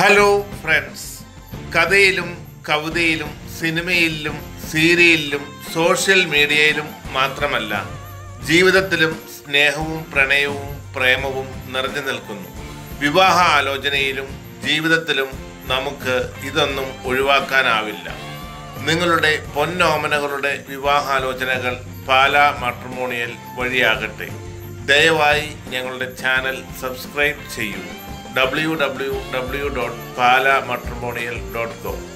hello friends കഥയിലും കവിതയിലും സിനിമയിലും സീരിയലിലും social മീഡിയയിലും മാത്രമല്ല ജീവിതത്തിലും സ്നേഹവും പ്രണയവും പ്രേമവും നിറഞ്ഞു നിൽക്കുന്നു വിവാഹ ആലോചനയിലും ജീവിതത്തിലും നമുക്ക് ഇതൊന്നും ഒഴിവാക്കാനാവില്ല നിങ്ങളുടെ പൊന്നോമനകളുടെ വിവാഹാലോചനകൾ പാലാ മാട്രിമോണിയൽ വഴിയാകട്ടെ ദയവായി ഞങ്ങളുടെ ചാനൽ സബ്സ്ക്രൈബ് ചെയ്യൂ W W W dot Pala matrimonial dot com